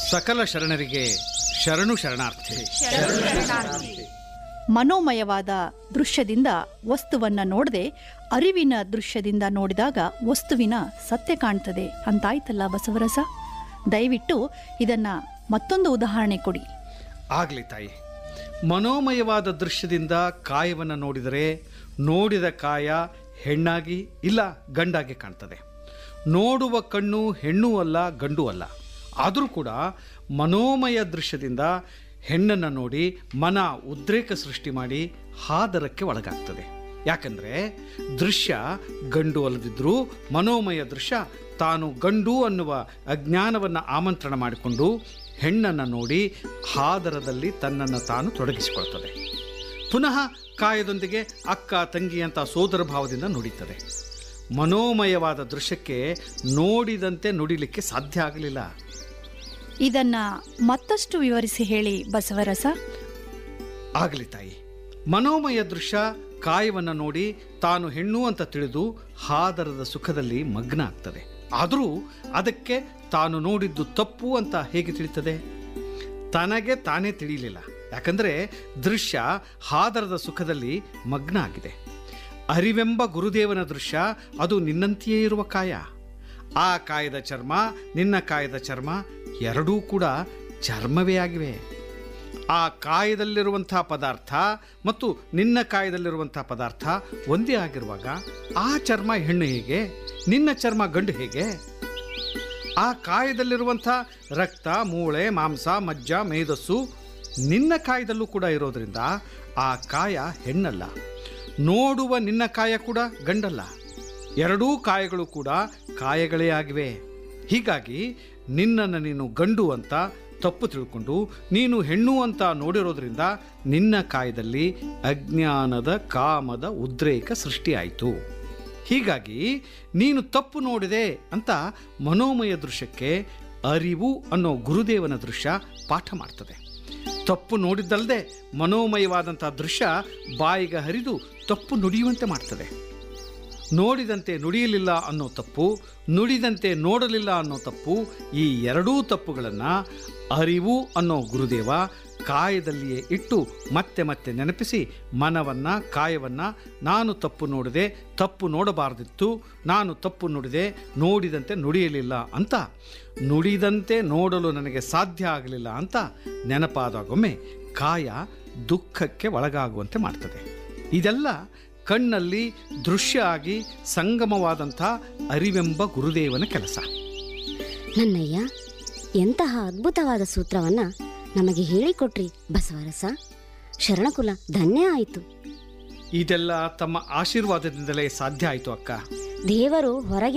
ಸಕಲ ಶರಣರಿಗೆ ಶರಣು ಶರಣಾರ್ಥಿ ಮನೋಮಯವಾದ ದೃಶ್ಯದಿಂದ ವಸ್ತುವನ್ನ ನೋಡದೆ ಅರಿವಿನ ದೃಶ್ಯದಿಂದ ನೋಡಿದಾಗ ವಸ್ತುವಿನ ಸತ್ಯ ಕಾಣ್ತದೆ ಅಂತಾಯ್ತಲ್ಲ ಬಸವರಸ ದಯವಿಟ್ಟು ಇದನ್ನ ಮತ್ತೊಂದು ಉದಾಹರಣೆ ಕೊಡಿ ಆಗಲಿ ತಾಯಿ ಮನೋಮಯವಾದ ದೃಶ್ಯದಿಂದ ಕಾಯವನ್ನು ನೋಡಿದರೆ ನೋಡಿದ ಕಾಯ ಹೆಣ್ಣಾಗಿ ಇಲ್ಲ ಗಂಡಾಗಿ ಕಾಣ್ತದೆ ನೋಡುವ ಕಣ್ಣು ಹೆಣ್ಣು ಅಲ್ಲ ಗಂಡು ಅಲ್ಲ ಆದರೂ ಕೂಡ ಮನೋಮಯ ದೃಶ್ಯದಿಂದ ಹೆಣ್ಣನ್ನು ನೋಡಿ ಮನ ಉದ್ರೇಕ ಸೃಷ್ಟಿ ಮಾಡಿ ಹಾದರಕ್ಕೆ ಒಳಗಾಗ್ತದೆ ಯಾಕಂದರೆ ದೃಶ್ಯ ಗಂಡು ಅಲ್ಲದಿದ್ದರೂ ಮನೋಮಯ ದೃಶ್ಯ ತಾನು ಗಂಡು ಅನ್ನುವ ಅಜ್ಞಾನವನ್ನು ಆಮಂತ್ರಣ ಮಾಡಿಕೊಂಡು ಹೆಣ್ಣನ್ನು ನೋಡಿ ಹಾದರದಲ್ಲಿ ತನ್ನನ್ನು ತಾನು ತೊಡಗಿಸಿಕೊಳ್ತದೆ ಪುನಃ ಕಾಯದೊಂದಿಗೆ ಅಕ್ಕ ತಂಗಿ ಅಂತ ಸೋದರ ಭಾವದಿಂದ ನುಡಿತದೆ ಮನೋಮಯವಾದ ದೃಶ್ಯಕ್ಕೆ ನೋಡಿದಂತೆ ನುಡಿಲಿಕ್ಕೆ ಸಾಧ್ಯ ಆಗಲಿಲ್ಲ ಇದನ್ನ ಮತ್ತಷ್ಟು ವಿವರಿಸಿ ಹೇಳಿ ಬಸವರಸ ಆಗಲಿ ತಾಯಿ ಮನೋಮಯ ದೃಶ್ಯ ಕಾಯವನ್ನು ನೋಡಿ ತಾನು ಹೆಣ್ಣು ಅಂತ ತಿಳಿದು ಹಾದರದ ಸುಖದಲ್ಲಿ ಮಗ್ನ ಆಗ್ತದೆ ಆದರೂ ಅದಕ್ಕೆ ತಾನು ನೋಡಿದ್ದು ತಪ್ಪು ಅಂತ ಹೇಗೆ ತಿಳಿತದೆ ತನಗೆ ತಾನೇ ತಿಳಿಯಲಿಲ್ಲ ಯಾಕಂದರೆ ದೃಶ್ಯ ಹಾದರದ ಸುಖದಲ್ಲಿ ಮಗ್ನ ಆಗಿದೆ ಅರಿವೆಂಬ ಗುರುದೇವನ ದೃಶ್ಯ ಅದು ನಿನ್ನಂತೆಯೇ ಇರುವ ಕಾಯ ಆ ಕಾಯದ ಚರ್ಮ ನಿನ್ನ ಕಾಯದ ಚರ್ಮ ಎರಡೂ ಕೂಡ ಚರ್ಮವೇ ಆಗಿವೆ ಆ ಕಾಯದಲ್ಲಿರುವಂಥ ಪದಾರ್ಥ ಮತ್ತು ನಿನ್ನ ಕಾಯದಲ್ಲಿರುವಂಥ ಪದಾರ್ಥ ಒಂದೇ ಆಗಿರುವಾಗ ಆ ಚರ್ಮ ಹೆಣ್ಣು ಹೇಗೆ ನಿನ್ನ ಚರ್ಮ ಗಂಡು ಹೇಗೆ ಆ ಕಾಯದಲ್ಲಿರುವಂಥ ರಕ್ತ ಮೂಳೆ ಮಾಂಸ ಮಜ್ಜ ಮೇಧಸ್ಸು ನಿನ್ನ ಕಾಯದಲ್ಲೂ ಕೂಡ ಇರೋದ್ರಿಂದ ಆ ಕಾಯ ಹೆಣ್ಣಲ್ಲ ನೋಡುವ ನಿನ್ನ ಕಾಯ ಕೂಡ ಗಂಡಲ್ಲ ಎರಡೂ ಕಾಯಗಳು ಕೂಡ ಕಾಯಗಳೇ ಆಗಿವೆ ಹೀಗಾಗಿ ನಿನ್ನನ್ನು ನೀನು ಗಂಡು ಅಂತ ತಪ್ಪು ತಿಳ್ಕೊಂಡು ನೀನು ಹೆಣ್ಣು ಅಂತ ನೋಡಿರೋದ್ರಿಂದ ನಿನ್ನ ಕಾಯದಲ್ಲಿ ಅಜ್ಞಾನದ ಕಾಮದ ಉದ್ರೇಕ ಸೃಷ್ಟಿಯಾಯಿತು ಹೀಗಾಗಿ ನೀನು ತಪ್ಪು ನೋಡಿದೆ ಅಂತ ಮನೋಮಯ ದೃಶ್ಯಕ್ಕೆ ಅರಿವು ಅನ್ನೋ ಗುರುದೇವನ ದೃಶ್ಯ ಪಾಠ ಮಾಡ್ತದೆ ತಪ್ಪು ನೋಡಿದ್ದಲ್ಲದೆ ಮನೋಮಯವಾದಂಥ ದೃಶ್ಯ ಬಾಯಿಗೆ ಹರಿದು ತಪ್ಪು ನುಡಿಯುವಂತೆ ಮಾಡ್ತದೆ ನೋಡಿದಂತೆ ನುಡಿಯಲಿಲ್ಲ ಅನ್ನೋ ತಪ್ಪು ನುಡಿದಂತೆ ನೋಡಲಿಲ್ಲ ಅನ್ನೋ ತಪ್ಪು ಈ ಎರಡೂ ತಪ್ಪುಗಳನ್ನು ಅರಿವು ಅನ್ನೋ ಗುರುದೇವ ಕಾಯದಲ್ಲಿಯೇ ಇಟ್ಟು ಮತ್ತೆ ಮತ್ತೆ ನೆನಪಿಸಿ ಮನವನ್ನು ಕಾಯವನ್ನು ನಾನು ತಪ್ಪು ನೋಡಿದೆ ತಪ್ಪು ನೋಡಬಾರದಿತ್ತು ನಾನು ತಪ್ಪು ನುಡಿದೆ ನೋಡಿದಂತೆ ನುಡಿಯಲಿಲ್ಲ ಅಂತ ನುಡಿದಂತೆ ನೋಡಲು ನನಗೆ ಸಾಧ್ಯ ಆಗಲಿಲ್ಲ ಅಂತ ನೆನಪಾದಾಗೊಮ್ಮೆ ಕಾಯ ದುಃಖಕ್ಕೆ ಒಳಗಾಗುವಂತೆ ಮಾಡ್ತದೆ ಇದೆಲ್ಲ ಕಣ್ಣಲ್ಲಿ ದೃಶ್ಯ ಆಗಿ ಸಂಗಮವಾದಂಥ ಅರಿವೆಂಬ ಗುರುದೇವನ ಕೆಲಸ ನನ್ನಯ್ಯ ಎಂತಹ ಅದ್ಭುತವಾದ ಸೂತ್ರವನ್ನ ನಮಗೆ ಹೇಳಿಕೊಟ್ರಿ ಬಸವರಸ ಶರಣಕುಲ ಧನ್ಯ ಆಯಿತು ಇದೆಲ್ಲ ತಮ್ಮ ಆಶೀರ್ವಾದದಿಂದಲೇ ಸಾಧ್ಯ ಆಯಿತು ಅಕ್ಕ ದೇವರು ಹೊರಗೆ